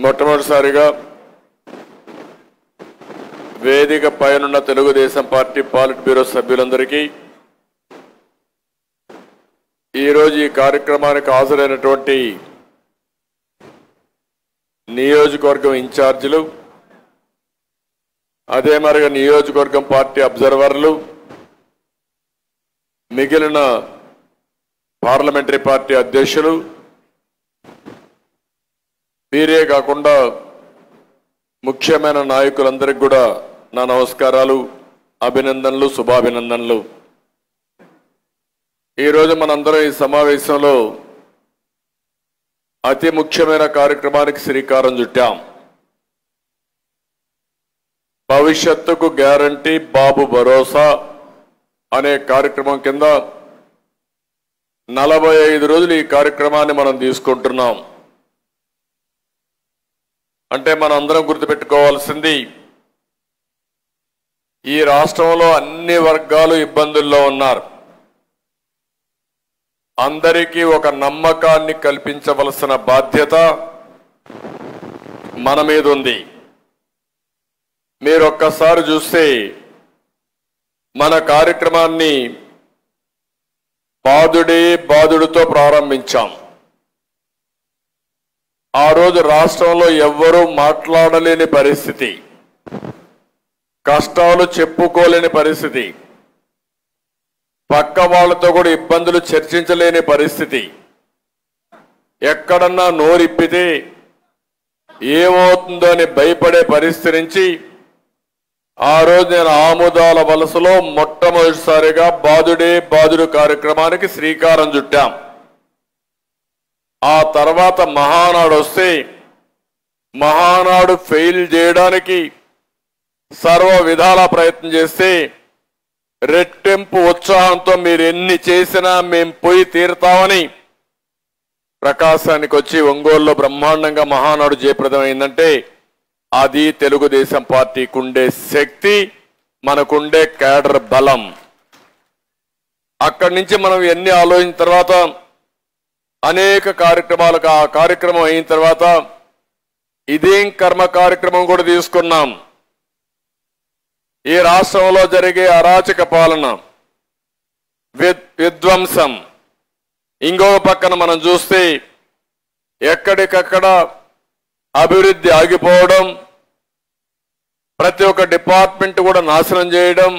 మొట్టమొదటిసారిగా వేదిక పైనున్న తెలుగుదేశం పార్టీ పాలిట్ బ్యూరో సభ్యులందరికీ ఈరోజు ఈ కార్యక్రమానికి హాజరైనటువంటి నియోజకవర్గం ఇన్ఛార్జీలు అదే మరిగా నియోజకవర్గం పార్టీ అబ్జర్వర్లు మిగిలిన పార్లమెంటరీ పార్టీ అధ్యక్షులు వీరే కాకుండా ముఖ్యమైన నాయకులందరికీ కూడా నా నమస్కారాలు అభినందనలు శుభాభినందనలు ఈరోజు మనందరం ఈ సమావేశంలో అతి ముఖ్యమైన కార్యక్రమానికి శ్రీకారం చుట్టాం భవిష్యత్తుకు గ్యారంటీ బాబు భరోసా అనే కార్యక్రమం కింద నలభై ఐదు రోజులు ఈ కార్యక్రమాన్ని మనం తీసుకుంటున్నాం అంటే మనం అందరం గుర్తుపెట్టుకోవాల్సింది ఈ రాష్ట్రంలో అన్ని వర్గాలు ఇబ్బందుల్లో ఉన్నారు అందరికీ ఒక నమ్మకాన్ని కల్పించవలసిన బాధ్యత మన మీద ఉంది మీరు ఒక్కసారి చూస్తే మన కార్యక్రమాన్ని బాధుడే బాధుడితో ప్రారంభించాం ఆ రోజు రాష్ట్రంలో ఎవ్వరూ మాట్లాడలేని పరిస్థితి కష్టాలు చెప్పుకోలేని పరిస్థితి పక్క వాళ్ళతో కూడా ఇబ్బందులు చర్చించలేని పరిస్థితి ఎక్కడన్నా నోరిప్పితే ఏమవుతుందో అని భయపడే పరిస్థితి నుంచి ఆ రోజు నేను ఆముదాల వలసలో మొట్టమొదటిసారిగా బాధుడే బాధుడు కార్యక్రమానికి శ్రీకారం చుట్టాం ఆ తర్వాత మహానాడు వస్తే మహానాడు ఫెయిల్ చేయడానికి సర్వ విధాల ప్రయత్నం చేస్తే రెట్టింపు ఉత్సాహంతో మీరు ఎన్ని చేసినా మేం పోయి తీరుతామని ప్రకాశానికి వచ్చి ఒంగోలులో బ్రహ్మాండంగా మహానాడు జయప్రదమైందంటే అది తెలుగుదేశం పార్టీకి ఉండే శక్తి మనకుండే కేడర్ బలం అక్కడి నుంచి మనం ఎన్ని ఆలోచించిన తర్వాత అనేక కార్యక్రమాలకు ఆ కార్యక్రమం అయిన తర్వాత ఇదేం కర్మ కార్యక్రమం కూడా తీసుకున్నాం ఈ రాష్ట్రంలో జరిగే అరాచక పాలన విద్- విధ్వంసం ఇంకో పక్కన మనం చూస్తే ఎక్కడికక్కడ అభివృద్ధి ఆగిపోవడం ప్రతి ఒక్క డిపార్ట్మెంట్ కూడా నాశనం చేయడం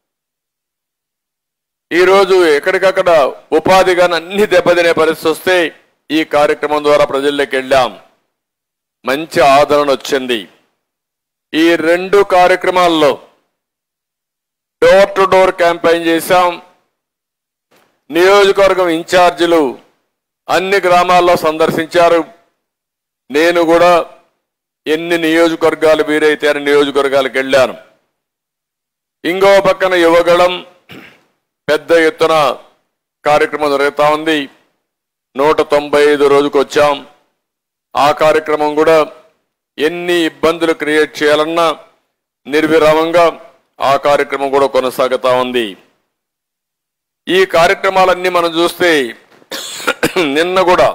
ఈరోజు ఎక్కడికక్కడ ఉపాధి కానీ అన్ని దెబ్బతినే పరిస్థితి వస్తే ఈ కార్యక్రమం ద్వారా ప్రజల్లోకి వెళ్ళాం మంచి ఆదరణ వచ్చింది ఈ రెండు కార్యక్రమాల్లో డోర్ టు డోర్ క్యాంపెయిన్ చేశాం నియోజకవర్గం ఇన్ఛార్జీలు అన్ని గ్రామాల్లో సందర్శించారు నేను కూడా ఎన్ని నియోజకవర్గాలు వీరైతే అన్ని నియోజకవర్గాలకు వెళ్ళాను ఇంకో పక్కన యువగళం పెద్ద ఎత్తున కార్యక్రమం జరుగుతూ ఉంది నూట తొంభై ఐదు రోజుకు వచ్చాం ఆ కార్యక్రమం కూడా ఎన్ని ఇబ్బందులు క్రియేట్ చేయాలన్నా నిర్విరామంగా ఆ కార్యక్రమం కూడా కొనసాగుతా ఉంది ఈ కార్యక్రమాలన్నీ మనం చూస్తే నిన్న కూడా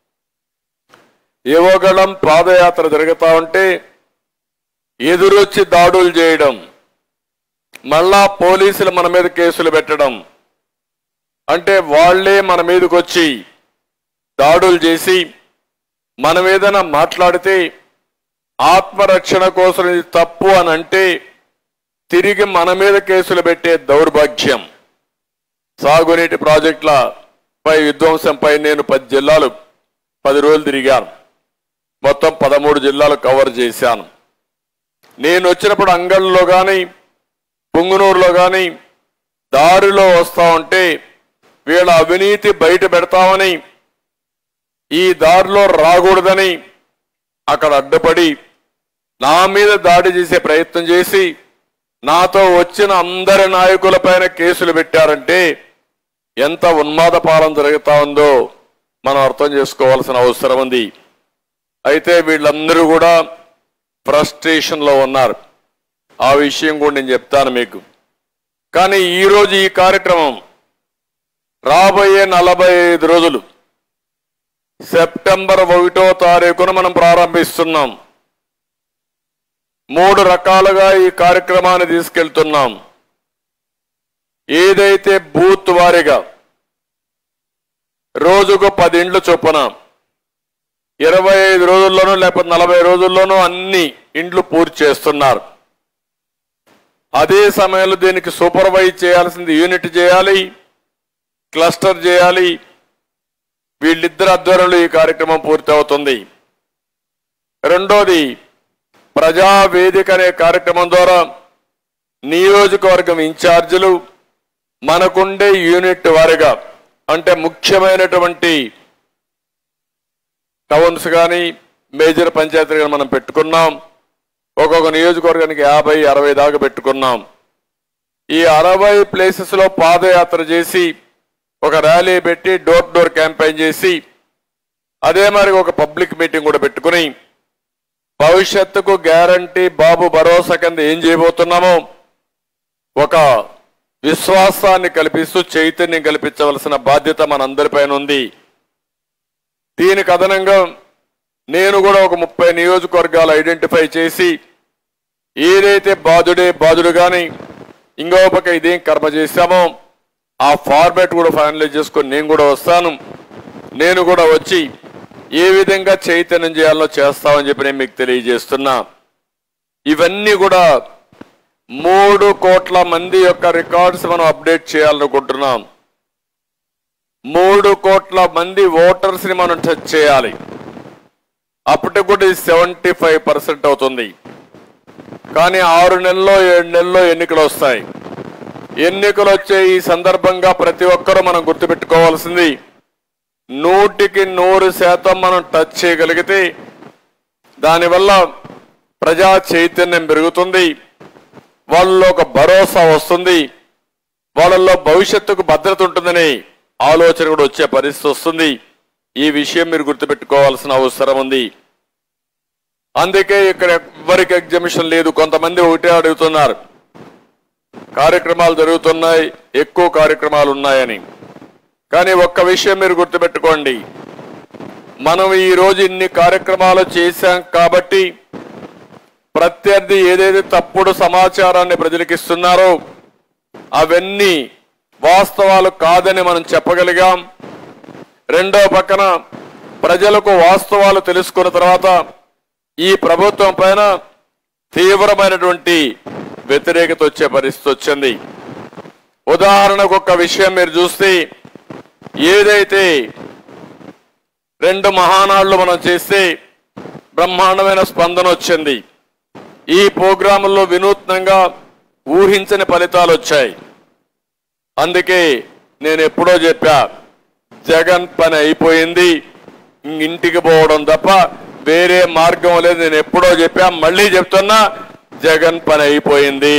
యువగళం పాదయాత్ర జరుగుతా ఉంటే ఎదురొచ్చి దాడులు చేయడం మళ్ళా పోలీసులు మన మీద కేసులు పెట్టడం అంటే వాళ్లే మన మీదకి వచ్చి దాడులు చేసి మనం ఏదైనా మాట్లాడితే ఆత్మరక్షణ కోసం ఇది తప్పు అని అంటే తిరిగి మన మీద కేసులు పెట్టే దౌర్భాగ్యం సాగునీటి ప్రాజెక్టుల పై విధ్వంసంపై నేను పది జిల్లాలు పది రోజులు తిరిగాను మొత్తం పదమూడు జిల్లాలు కవర్ చేశాను నేను వచ్చినప్పుడు అంగళ్ళలో కానీ పుంగునూరులో కానీ దారిలో వస్తా ఉంటే వీళ్ళ అవినీతి బయట పెడతామని ఈ దారిలో రాకూడదని అక్కడ అడ్డుపడి నా మీద దాడి చేసే ప్రయత్నం చేసి నాతో వచ్చిన అందరి నాయకులపైన కేసులు పెట్టారంటే ఎంత ఉన్మాద పాలన జరుగుతా ఉందో మనం అర్థం చేసుకోవాల్సిన అవసరం ఉంది అయితే వీళ్ళందరూ కూడా ఫ్రస్ట్రేషన్ లో ఉన్నారు ఆ విషయం కూడా నేను చెప్తాను మీకు కానీ ఈరోజు ఈ కార్యక్రమం రాబోయే నలభై ఐదు రోజులు సెప్టెంబర్ ఒకటో తారీఖున మనం ప్రారంభిస్తున్నాం మూడు రకాలుగా ఈ కార్యక్రమాన్ని తీసుకెళ్తున్నాం ఏదైతే బూత్ వారీగా రోజుకు పది ఇండ్లు చొప్పున ఇరవై ఐదు రోజుల్లోనూ లేకపోతే నలభై రోజుల్లోనూ అన్ని ఇండ్లు పూర్తి చేస్తున్నారు అదే సమయంలో దీనికి సూపర్వైజ్ చేయాల్సింది యూనిట్ చేయాలి క్లస్టర్ చేయాలి వీళ్ళిద్దరు ఆధ్వర్యంలో ఈ కార్యక్రమం పూర్తి అవుతుంది రెండోది ప్రజా వేదిక అనే కార్యక్రమం ద్వారా నియోజకవర్గం ఇన్ఛార్జీలు మనకుండే యూనిట్ వారిగా అంటే ముఖ్యమైనటువంటి టౌన్స్ కానీ మేజర్ పంచాయతీలు కానీ మనం పెట్టుకున్నాం ఒక్కొక్క నియోజకవర్గానికి యాభై అరవై దాకా పెట్టుకున్నాం ఈ అరవై ప్లేసెస్ లో పాదయాత్ర చేసి ఒక ర్యాలీ పెట్టి డోర్ డోర్ క్యాంపెయిన్ చేసి అదే మరి ఒక పబ్లిక్ మీటింగ్ కూడా పెట్టుకుని భవిష్యత్తుకు గ్యారంటీ బాబు భరోసా కింద ఏం చేయబోతున్నామో ఒక విశ్వాసాన్ని కల్పిస్తూ చైతన్యం కల్పించవలసిన బాధ్యత మనందరిపైన ఉంది దీనికి అదనంగా నేను కూడా ఒక ముప్పై నియోజకవర్గాలు ఐడెంటిఫై చేసి ఏదైతే బాధుడే బాధుడు కానీ ఇంకో పక్క ఇదేం కర్మ చేశామో ఆ ఫార్మాట్ కూడా ఫైనలైజ్ చేసుకొని నేను కూడా వస్తాను నేను కూడా వచ్చి ఏ విధంగా చైతన్యం చేయాలో చేస్తామని చెప్పి నేను మీకు తెలియజేస్తున్నా ఇవన్నీ కూడా మూడు కోట్ల మంది యొక్క రికార్డ్స్ మనం అప్డేట్ చేయాలనుకుంటున్నాం మూడు కోట్ల మంది ఓటర్స్ ని మనం టచ్ చేయాలి అప్పటికి కూడా సెవెంటీ ఫైవ్ పర్సెంట్ అవుతుంది కానీ ఆరు నెలల్లో ఏడు నెలల్లో ఎన్నికలు వస్తాయి ఎన్నికలు వచ్చే ఈ సందర్భంగా ప్రతి ఒక్కరూ మనం గుర్తుపెట్టుకోవాల్సింది నూటికి నూరు శాతం మనం టచ్ చేయగలిగితే దానివల్ల ప్రజా చైతన్యం పెరుగుతుంది వాళ్ళలో ఒక భరోసా వస్తుంది వాళ్ళల్లో భవిష్యత్తుకు భద్రత ఉంటుందని ఆలోచన కూడా వచ్చే పరిస్థితి వస్తుంది ఈ విషయం మీరు గుర్తుపెట్టుకోవాల్సిన అవసరం ఉంది అందుకే ఇక్కడ ఎవ్వరికి ఎగ్జిబిషన్ లేదు కొంతమంది ఒకటే అడుగుతున్నారు కార్యక్రమాలు జరుగుతున్నాయి ఎక్కువ కార్యక్రమాలు ఉన్నాయని కానీ ఒక్క విషయం మీరు గుర్తుపెట్టుకోండి మనం ఈ రోజు ఇన్ని కార్యక్రమాలు చేశాం కాబట్టి ప్రత్యర్థి ఏదైతే తప్పుడు సమాచారాన్ని ప్రజలకు ఇస్తున్నారో అవన్నీ వాస్తవాలు కాదని మనం చెప్పగలిగాం రెండో పక్కన ప్రజలకు వాస్తవాలు తెలుసుకున్న తర్వాత ఈ ప్రభుత్వం పైన తీవ్రమైనటువంటి వ్యతిరేకత వచ్చే పరిస్థితి వచ్చింది ఉదాహరణకు ఒక విషయం మీరు చూస్తే ఏదైతే రెండు మహానాళ్ళు మనం చేస్తే బ్రహ్మాండమైన స్పందన వచ్చింది ఈ ప్రోగ్రాముల్లో వినూత్నంగా ఊహించని ఫలితాలు వచ్చాయి అందుకే నేను ఎప్పుడో చెప్పా జగన్ పని అయిపోయింది ఇంక ఇంటికి పోవడం తప్ప వేరే మార్గం లేదు నేను ఎప్పుడో చెప్పా మళ్ళీ చెప్తున్నా జగన్ పని అయిపోయింది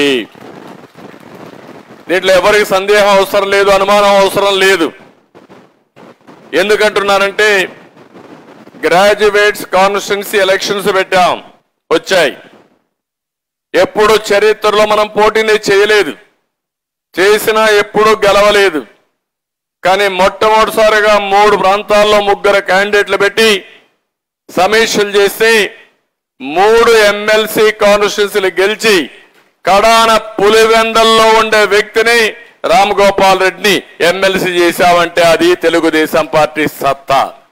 దీంట్లో ఎవరికి సందేహం అవసరం లేదు అనుమానం అవసరం లేదు ఎందుకంటున్నానంటే గ్రాడ్యుయేట్స్ కాన్స్టిట్యున్సీ ఎలక్షన్స్ పెట్టాం వచ్చాయి ఎప్పుడు చరిత్రలో మనం పోటీని చేయలేదు చేసినా ఎప్పుడూ గెలవలేదు కానీ మొట్టమొదటిసారిగా మూడు ప్రాంతాల్లో ముగ్గురు క్యాండిడేట్లు పెట్టి సమీక్షలు చేస్తే మూడు ఎమ్మెల్సీ కాన్స్టిట్యున్సీలు గెలిచి కడాన పులివెందల్లో ఉండే వ్యక్తిని రామ్ గోపాల్ రెడ్డిని ఎమ్మెల్సీ చేశామంటే అది తెలుగుదేశం పార్టీ సత్తా